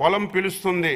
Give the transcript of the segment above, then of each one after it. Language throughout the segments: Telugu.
పొలం పిలుస్తుంది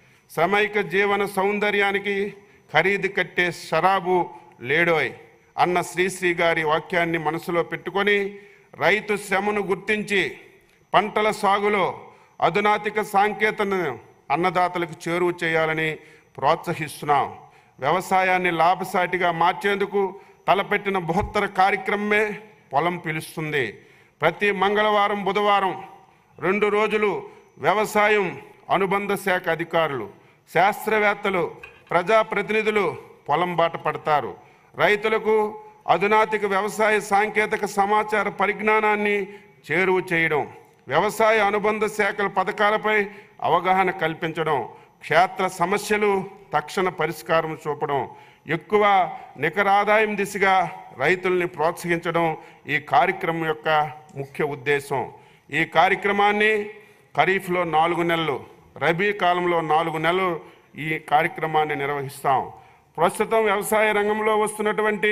సమైక జీవన సౌందర్యానికి ఖరీదు కట్టే షరాబు లేడోయ్ అన్న శ్రీశ్రీ గారి వాక్యాన్ని మనసులో పెట్టుకొని రైతు శ్రమను గుర్తించి పంటల సాగులో అధునాతిక సాంకేతను అన్నదాతలకు చేరువ చేయాలని ప్రోత్సహిస్తున్నాం వ్యవసాయాన్ని లాభసాటిగా మార్చేందుకు తలపెట్టిన బృహత్తర కార్యక్రమమే పొలం పిలుస్తుంది ప్రతి మంగళవారం బుధవారం రెండు రోజులు వ్యవసాయం అనుబంధ శాఖ అధికారులు శాస్త్రవేత్తలు ప్రజాప్రతినిధులు పొలం బాట పడతారు రైతులకు అధునాతిక వ్యవసాయ సాంకేతిక సమాచార పరిజ్ఞానాన్ని చేరువ చేయడం వ్యవసాయ అనుబంధ శాఖల పథకాలపై అవగాహన కల్పించడం క్షేత్ర సమస్యలు తక్షణ పరిష్కారం చూపడం ఎక్కువ నికర ఆదాయం దిశగా రైతుల్ని ప్రోత్సహించడం ఈ కార్యక్రమం యొక్క ముఖ్య ఉద్దేశం ఈ కార్యక్రమాన్ని ఖరీఫ్లో నాలుగు నెలలు రబీ కాలంలో నాలుగు నెలలు ఈ కార్యక్రమాన్ని నిర్వహిస్తాం ప్రస్తుతం వ్యవసాయ రంగంలో వస్తున్నటువంటి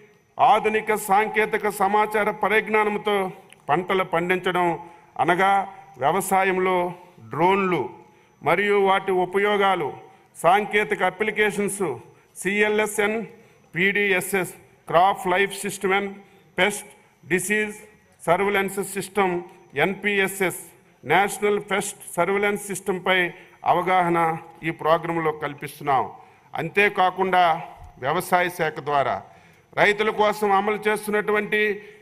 ఆధునిక సాంకేతిక సమాచార పరిజ్ఞానంతో పంటలు పండించడం అనగా వ్యవసాయంలో డ్రోన్లు మరియు వాటి ఉపయోగాలు సాంకేతిక applications CLSN PDSS crop life system and pest disease surveillance system NPSS national pest surveillance సిస్టంపై అవగాహన ఈ ప్రోగ్రాంలో కల్పిస్తున్నాం అంతేకాకుండా వ్యవసాయ శాఖ ద్వారా రైతుల కోసం అమలు చేస్తున్నటువంటి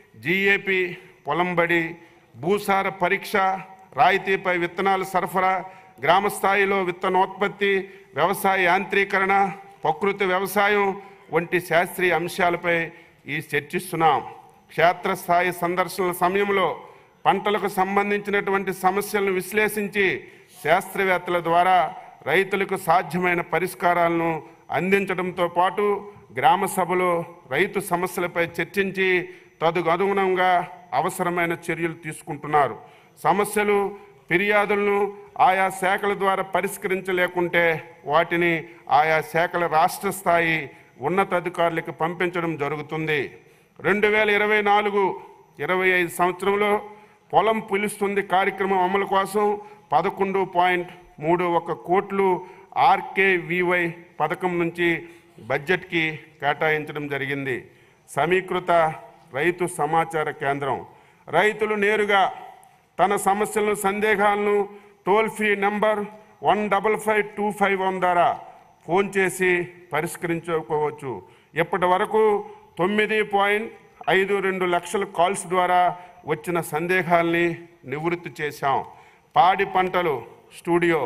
జీఏపీ పొలంబడి భూసార పరీక్ష రాయితీపై విత్తనాల సరఫరా గ్రామ స్థాయిలో విత్తనోత్పత్తి వ్యవసాయ యాంత్రీకరణ ప్రకృతి వ్యవసాయం వంటి శాస్త్రీయ అంశాలపై ఈ చర్చిస్తున్నాం క్షేత్రస్థాయి సందర్శనల సమయంలో పంటలకు సంబంధించినటువంటి సమస్యలను విశ్లేషించి శాస్త్రవేత్తల ద్వారా రైతులకు సాధ్యమైన పరిష్కారాలను అందించడంతో పాటు గ్రామ సభలో రైతు సమస్యలపై చర్చించి తదుకు అనుగుణంగా అవసరమైన చర్యలు తీసుకుంటున్నారు సమస్యలు ఫిర్యాదులను ఆయా శాఖల ద్వారా పరిష్కరించలేకుంటే వాటిని ఆయా శాఖల రాష్ట్ర స్థాయి ఉన్నతాధికారులకు పంపించడం జరుగుతుంది రెండు వేల ఇరవై నాలుగు ఇరవై ఐదు సంవత్సరంలో పొలం పిలుస్తుంది కార్యక్రమం అమలు కోసం పదకొండు పాయింట్ మూడు ఒక కోట్లు ఆర్కేవివై పథకం నుంచి బడ్జెట్కి కేటాయించడం జరిగింది సమీకృత రైతు సమాచార కేంద్రం రైతులు నేరుగా తన సమస్యలను సందేహాలను toll free number one double five two five one ద్వారా ఫోన్ చేసి పరిష్కరించుకోవచ్చు ఇప్పటి వరకు తొమ్మిది పాయింట్ ఐదు రెండు లక్షల కాల్స్ ద్వారా వచ్చిన సందేహాల్ని నివృత్తి చేశాం పాడి పంటలు స్టూడియో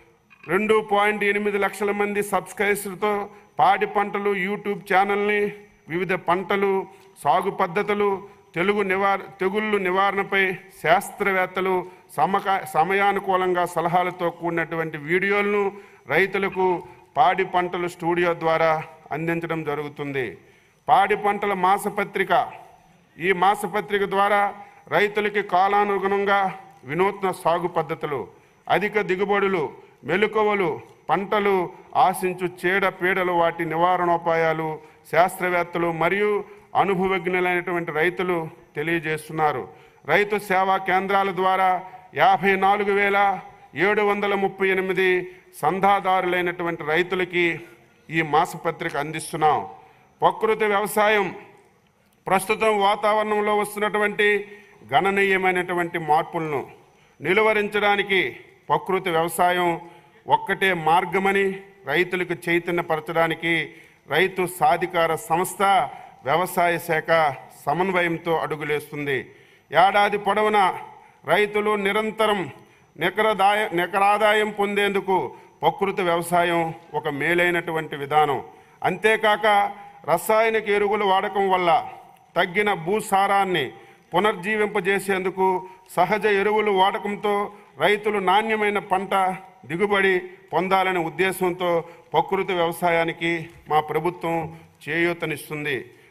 రెండు పాయింట్ ఎనిమిది లక్షల మంది సబ్స్క్రైబర్స్తో పాడి పంటలు యూట్యూబ్ ఛానల్ని వివిధ పంటలు సాగు పద్ధతులు తెలుగు నివార తెగుళ్ళు నివారణపై శాస్త్రవేత్తలు సమక సమయానుకూలంగా సలహాలతో కూడినటువంటి వీడియోలను రైతులకు పాడి పంటలు స్టూడియో ద్వారా అందించడం జరుగుతుంది పాడి పంటల మాసపత్రిక ఈ మాసపత్రిక ద్వారా రైతులకి కాలానుగుణంగా వినూత్న సాగు పద్ధతులు అధిక దిగుబడులు మెలకువలు పంటలు ఆశించు చీడ పీడలు వాటి నివారణోపాయాలు శాస్త్రవేత్తలు మరియు అనుభవజ్ఞులైనటువంటి రైతులు తెలియజేస్తున్నారు రైతు సేవా కేంద్రాల ద్వారా యాభై నాలుగు వేల ఏడు వందల ముప్పై ఎనిమిది సంధాదారులైనటువంటి రైతులకి ఈ మాసపత్రిక అందిస్తున్నాం ప్రకృతి వ్యవసాయం ప్రస్తుతం వాతావరణంలో వస్తున్నటువంటి గణనీయమైనటువంటి మార్పులను నిలువరించడానికి ప్రకృతి వ్యవసాయం ఒక్కటే మార్గమని రైతులకు చైతన్యపరచడానికి రైతు సాధికార సంస్థ వ్యవసాయ శాఖ సమన్వయంతో అడుగులేస్తుంది ఏడాది పొడవునా రైతులు నిరంతరం నికరదాయ నికరాదాయం పొందేందుకు ప్రకృతి వ్యవసాయం ఒక మేలైనటువంటి విధానం అంతేకాక రసాయనిక ఎరువుల వాడకం వల్ల తగ్గిన భూసారాన్ని పునర్జీవింపజేసేందుకు సహజ ఎరువులు వాడకంతో రైతులు నాణ్యమైన పంట దిగుబడి పొందాలనే ఉద్దేశంతో ప్రకృతి వ్యవసాయానికి మా ప్రభుత్వం చేయూతనిస్తుంది